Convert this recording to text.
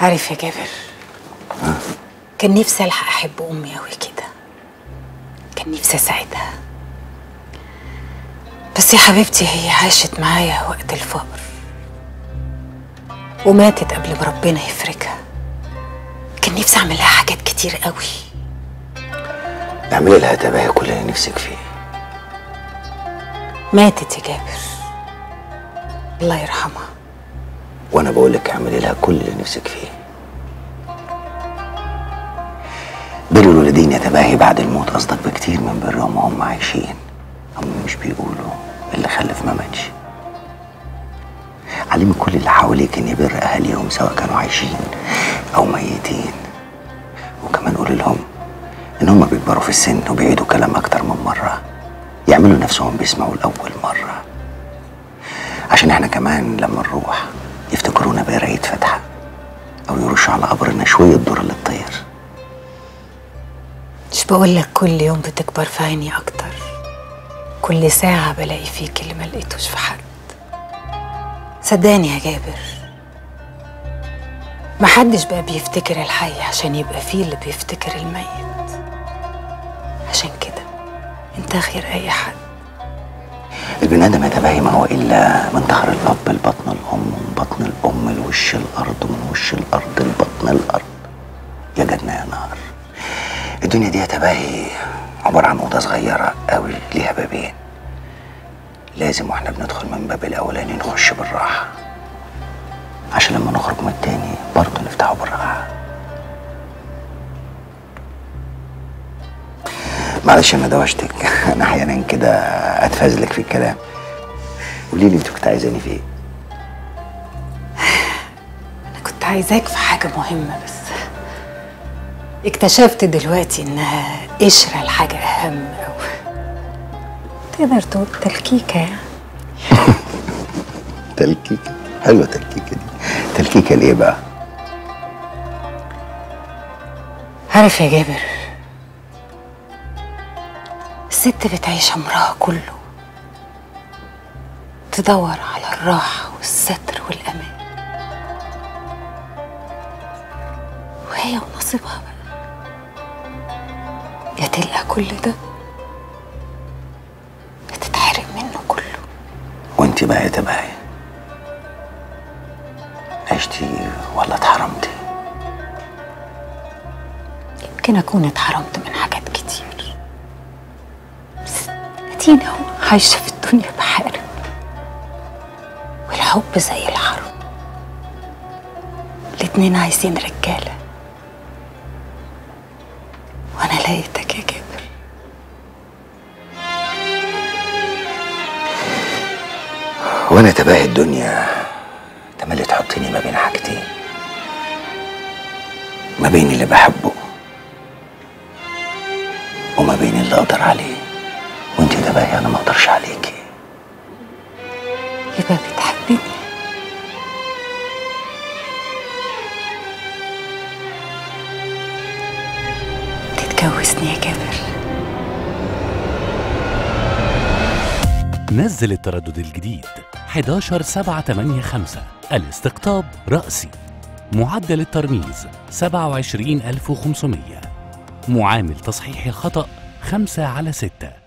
عارف يا جابر كان نفسي الحق احب امي قوي كده كان نفسي اساعدها بس يا حبيبتي هي عاشت معايا وقت الفقر وماتت قبل ما ربنا يفرجها كان نفسي اعمل لها حاجات كتير قوي اعملي لها تباهي كل اللي نفسك فيه ماتت يا جابر الله يرحمها وانا بقول لك اعملي لها كل اللي نفسك فيه بر الوالدين يتباهي بعد الموت قصدك بكتير من برهم وهم عايشين هم مش بيقولوا اللي خلف ما ماتش علمي كل اللي حواليك ان يبر اهاليهم سواء كانوا عايشين او ميتين وكمان قولي لهم ان هم بيكبروا في السن وبيعيدوا كلام اكتر من مره يعملوا نفسهم بيسمعوا لاول مره عشان احنا كمان لما نروح يفتكرونا بقراية فاتحة او يرشوا على قبرنا شوية ذرة للطير مش بقول لك كل يوم بتكبر في عيني اكتر كل ساعة بلاقي فيك اللي ما لقيتوش في حد صدقني يا جابر محدش بقى بيفتكر الحي عشان يبقى فيه اللي بيفتكر الميت عشان كده انت غير اي حد البني ادم يتباهي ما هو الا من ظهر الاب لبطن الام ومن بطن الام لوش الارض ومن وش الارض لبطن الارض يا جنة يا نار الدنيا دي يتباهي عبارة عن أوضة صغيرة قوي ليها بابين لازم واحنا بندخل من باب الأولاني نخش بالراحة عشان لما نخرج من التاني برضه نفتحه بالراحة معلش انا دوشتك انا احيانا كده اتفزلك في الكلام قولي لي انت كنت عايزاني في ايه انا كنت عايزاك في حاجة مهمة بس اكتشفت دلوقتي انها قشرة الحاجة اهم او تقدر تقول تلكيكة يعني تلكيكه حلوه تلكيكه دي تلكيكه ليه بقى عارف يا جابر الست بتعيش عمرها كله تدور على الراحة والستر والأمان وهي ونصيبها بقى يا تلقى كل ده يا تتحرم منه كله وانت بقى يا تبعي عشتي ولا اتحرمتي يمكن أكون اتحرمت من حاجات كتير بس أدينا هو عايشة في الدنيا بحارب والحب زي الحرب الاتنين عايزين رجالة وأنا لقيتك يا جابر وانا تباهي الدنيا تملي تحطيني ما بين حاجتين ما بين اللي بحبه وما بين اللي اقدر عليه وانت تباهي انا ما اقدرش عليكي يبقى بتحبني تتجوزني يا جابر نزل التردد الجديد 11 7 8 5 الاستقطاب رأسي معدل الترميز 27500 معامل تصحيح الخطأ 5 على 6